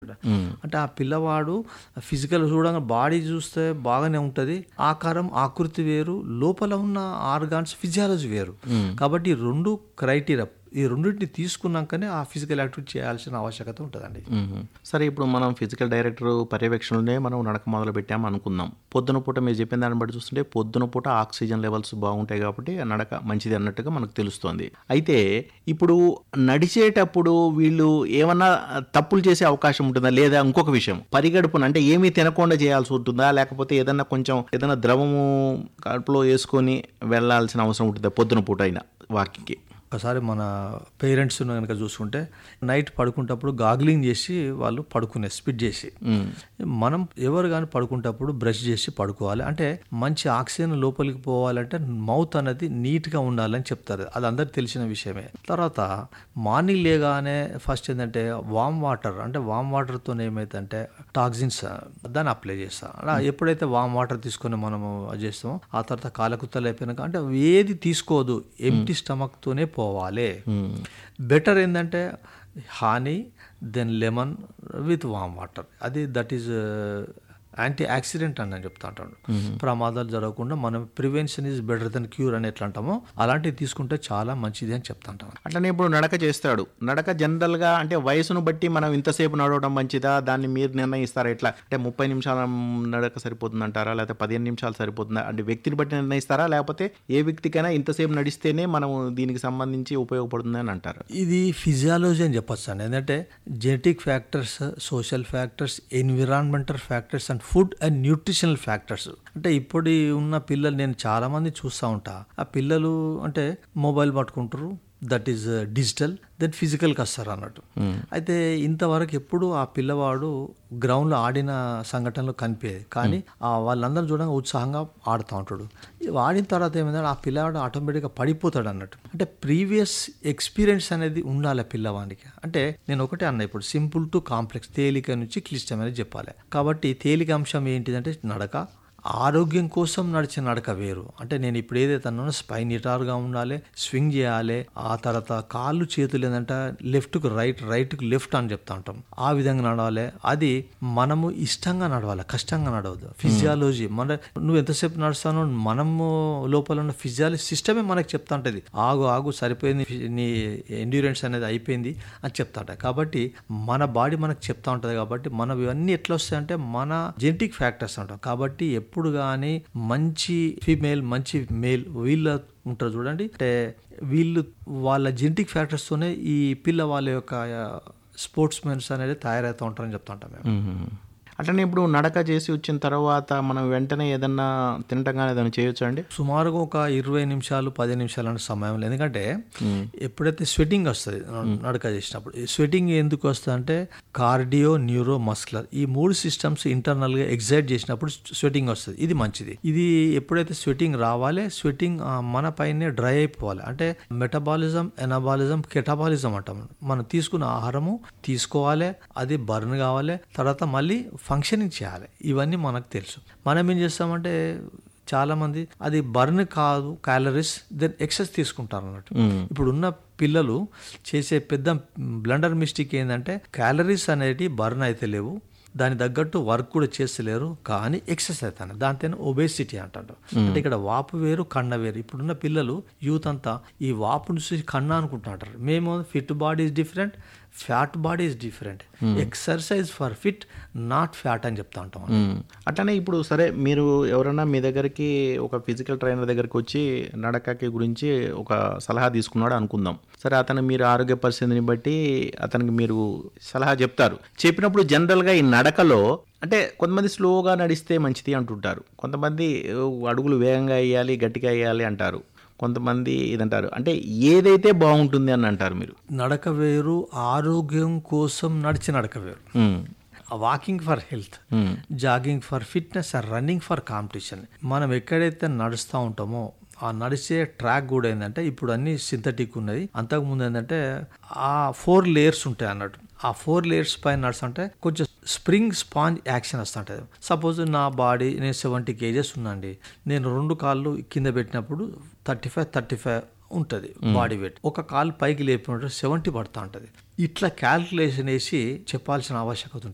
ఇక్కడ అంటే ఆ పిల్లవాడు ఫిజికల్ చూడంగా బాడీ చూస్తే బాగానే ఉంటుంది ఆకారం ఆకృతి వేరు లోపల ఉన్న ఆర్గాన్స్ ఫిజియాలజీ వేరు కాబట్టి ఈ రెండు క్రైటీరియా ఈ రెండింటిని తీసుకున్నాకనే ఆ ఫిజికల్ యాక్టివిటీ చేయాల్సిన ఆవశ్యకత ఉంటుందండి మ్మ్. సరే ఇప్పుడు మనం ఫిజికల్ డైరెక్టర్ పర్యవేక్షణలోనే మనం నడక మొదలు పెట్టాము అనుకుందాం పొద్దున పూట మీరు చెప్పిన దాన్ని బట్టి చూస్తుంటే పొద్దున పూట ఆక్సిజన్ లెవెల్స్ బాగుంటాయి కాబట్టి ఆ నడక మంచిది అన్నట్టుగా మనకు తెలుస్తుంది అయితే ఇప్పుడు నడిచేటప్పుడు వీళ్ళు ఏమన్నా తప్పులు చేసే అవకాశం ఉంటుందా లేదా ఇంకొక విషయం పరిగడుపున అంటే ఏమీ తినకుండా చేయాల్సి ఉంటుందా లేకపోతే ఏదన్నా కొంచెం ఏదైనా ద్రవము కడుపులో వేసుకొని వెళ్ళాల్సిన అవసరం ఉంటుందా పొద్దున పూట అయినా వాకింగ్కి ఒకసారి మన పేరెంట్స్ కనుక చూసుకుంటే నైట్ పడుకుంటప్పుడు గాగ్లింగ్ చేసి వాళ్ళు పడుకునే స్పిట్ చేసి మనం ఎవరు కానీ పడుకుంటప్పుడు బ్రష్ చేసి పడుకోవాలి అంటే మంచి ఆక్సిజన్ లోపలికి పోవాలంటే మౌత్ అనేది నీట్గా ఉండాలని చెప్తారు అది అందరికి తెలిసిన విషయమే తర్వాత మార్నింగ్ లేగానే ఫస్ట్ ఏంటంటే వామ్ వాటర్ అంటే వామ్ వాటర్తో ఏమైతుందంటే టాక్సిన్స్ దాన్ని అప్లై చేస్తాం అలా ఎప్పుడైతే వామ్ వాటర్ తీసుకొని మనము అది చేస్తామో ఆ తర్వాత కాలకుత్తలు అయిపోయినాక అంటే ఏది తీసుకోదు ఎంటీ స్టమక్తోనే పోవాలి బెటర్ ఏంటంటే honey then lemon with warm water అది దట్ ఈజ్ యాంటీ యాక్సిడెంట్ అని నేను చెప్తా ఉంటాను ప్రమాదాలు జరగకుండా మనం prevention is better than cure అని ఎట్లా అంటామో అలాంటివి తీసుకుంటే చాలా మంచిది అని చెప్తా ఉంటాను అట్లనే ఇప్పుడు నడక చేస్తాడు నడక జనరల్గా అంటే వయసును బట్టి మనం ఇంతసేపు నడవడం మంచిదా దాన్ని మీరు నిర్ణయిస్తారా ఎట్లా అంటే ముప్పై నిమిషాల నడక సరిపోతుంది అంటారా లేకపోతే పదిహేను నిమిషాలు సరిపోతుందా అంటే వ్యక్తిని బట్టి నిర్ణయిస్తారా లేకపోతే ఏ వ్యక్తికైనా ఇంతసేపు నడిస్తేనే మనం దీనికి సంబంధించి ఉపయోగపడుతుంది అని అంటారు ఇది ఫిజియాలజీ అని చెప్పొచ్చు అండి ఎందుకంటే genetic factors social factors environmental factors and food and nutritional factors అంటే ఇప్పుడు ఉన్న పిల్లలు నేను చాలా మంది చూస్తూ ఉంటా ఆ పిల్లలు అంటే మొబైల్ పట్టుకుంటారు దట్ ఈస్ డిజిటల్ దెన్ ఫిజికల్కి వస్తారు అన్నట్టు అయితే ఇంతవరకు ఎప్పుడు ఆ పిల్లవాడు గ్రౌండ్లో ఆడిన సంఘటనలు కనిపించేది కానీ ఆ వాళ్ళందరూ చూడంగా ఉత్సాహంగా ఆడుతూ ఉంటాడు ఇవి ఆడిన తర్వాత ఏమైందంటే ఆ పిల్లవాడు ఆటోమేటిక్గా పడిపోతాడు అన్నట్టు అంటే ప్రీవియస్ ఎక్స్పీరియన్స్ అనేది ఉండాలి ఆ పిల్లవానికి అంటే నేను ఒకటే అన్న ఇప్పుడు సింపుల్ టు కాంప్లెక్స్ తేలిక నుంచి క్లిష్టమని చెప్పాలి కాబట్టి తేలిక అంశం ఏంటిదంటే నడక ఆరోగ్యం కోసం నడిచే నడక వేరు అంటే నేను ఇప్పుడు ఏదైతే అన్నానో స్పైన్ నిటారుగా ఉండాలి స్వింగ్ చేయాలి ఆ తర్వాత కాళ్ళు చేతులు ఏంటంటే లెఫ్ట్కు రైట్ రైట్కు లెఫ్ట్ అని చెప్తా ఉంటాం ఆ విధంగా నడవాలి అది మనము ఇష్టంగా నడవాలి కష్టంగా నడవద్దు ఫిజియాలజీ మన నువ్వు ఎంతసేపు నడుస్తానో మనము లోపల ఉన్న ఫిజియాలజీ సిస్టమే మనకు చెప్తా ఉంటుంది ఆగు ఆగు సరిపోయింది నీ ఎండ్యూరెన్స్ అనేది అయిపోయింది అని చెప్తా ఉంటాయి కాబట్టి మన బాడీ మనకు చెప్తా ఉంటుంది కాబట్టి మనం ఇవన్నీ ఎట్లా వస్తాయంటే మన జెనెటిక్ ఫ్యాక్టర్స్ అంటాం కాబట్టి ఎప్పుడు కానీ మంచి ఫీమేల్ మంచి మేల్ వీళ్ళ ఉంటారు చూడండి అంటే వీళ్ళు వాళ్ళ జెనెటిక్ ఫ్యాక్టర్స్తోనే ఈ పిల్ల వాళ్ళ యొక్క స్పోర్ట్స్ మెన్స్ అనేది తయారవుతూ ఉంటారని చెప్తా ఉంటాం మేము అట్లనే ఇప్పుడు నడక చేసి వచ్చిన తర్వాత మనం వెంటనే ఏదన్నా తినటం కానీ ఏదైనా చేయొచ్చా అండి సుమారుగా ఒక ఇరవై నిమిషాలు పది నిమిషాలు అనే సమయంలో ఎందుకంటే ఎప్పుడైతే స్వెటింగ్ వస్తుంది నడక చేసినప్పుడు ఈ స్వెటింగ్ ఎందుకు వస్తుంది అంటే కార్డియో న్యూరో మస్కులర్ ఈ మూడు సిస్టమ్స్ ఇంటర్నల్గా ఎగ్జైట్ చేసినప్పుడు స్వెటింగ్ వస్తుంది ఇది మంచిది ఇది ఎప్పుడైతే స్వెటింగ్ రావాలి స్వెటింగ్ మన పైనే డ్రై అయిపోవాలి అంటే మెటబాలిజం ఎనబాలిజం కెటబాలిజం అంటాం మనం తీసుకున్న ఆహారము తీసుకోవాలి అది బర్న్ కావాలి తర్వాత మళ్ళీ ఫంక్షనింగ్ చేయాలి ఇవన్నీ మనకు తెలుసు మనం ఏం చేస్తామంటే చాలా మంది అది బర్న్ కాదు క్యాలరీస్ దెన్ ఎక్సెస్ తీసుకుంటారు అన్నట్టు ఇప్పుడు ఉన్న పిల్లలు చేసే పెద్ద బ్లండర్ మిస్టేక్ ఏంటంటే క్యాలరీస్ అనేవి బర్న్ అయితే లేవు దాని తగ్గట్టు వర్క్ కూడా చేస్తలేరు కానీ ఎక్సెస్ అవుతాను దాంతో ఒబేసిటీ అంటాడు అంటే ఇక్కడ వాపు వేరు కన్న వేరు ఇప్పుడున్న పిల్లలు యూత్ అంతా ఈ వాపుని చూసి కన్న అనుకుంటుంటారు మేము fit body is different fat body is different exercise for fit not fat అని చెప్తా ఉంటాం మ్మ్. అట్లనే ఇప్పుడు సరే మీరు ఎవరైనా మీ దగ్గరికి ఒక ఫిజికల్ ట్రైనర్ దగ్గరికి వచ్చి నడకకి గురించి ఒక సలహా తీసుకున్నాడు అనుకుందాం సరే అతను మీరు ఆరోగ్య పరిస్థితిని బట్టి అతనికి మీరు సలహా చెప్తారు చెప్పినప్పుడు జనరల్గా ఈ నడకలో అంటే కొంతమంది స్లోగా నడిస్తే మంచిది అంటుంటారు కొంతమంది "ఓ, అడుగులు వేగంగా వేయాలి గట్టిగా వేయాలి అంటారు కొంతమంది ఇదంటారు అంటే ఏదైతే బాగుంటుంది అని అంటారు మీరు నడక వేరు ఆరోగ్యం కోసం నడిచి నడక వేరు మ్మ్. Walking for health jogging for fitness and running for competition మనం ఎక్కడైతే నడుస్తూ ఉంటామో ఆ నడిచే ట్రాక్ కూడా ఏంటంటే ఇప్పుడు అన్ని సింథటిక్ ఉన్నది అంతకుముందు ఏంటంటే ఆ ఫోర్ లేయర్స్ ఉంటాయి అన్నట్టు ఆ ఫోర్ లేయర్స్ పైన నడుస్తుంటే కొంచెం స్ప్రింగ్ స్పాంజ్ యాక్షన్ వస్తుంటుంది సపోజ్ నా బాడీ నేను సెవెంటీ కేజెస్ ఉన్నాండి నేను రెండు కాళ్ళు కింద పెట్టినప్పుడు థర్టీ ఫైవ్ థర్టీ ఫైవ్ ఉంటుంది బాడీ వెయిట్ ఒక కాలు పైకి లేపినట్టు సెవెంటీ పడుతూ ఉంటుంది ఇట్లా క్యాల్కులేషన్ వేసి చెప్పాల్సిన ఆవశ్యకత ఉంటుంది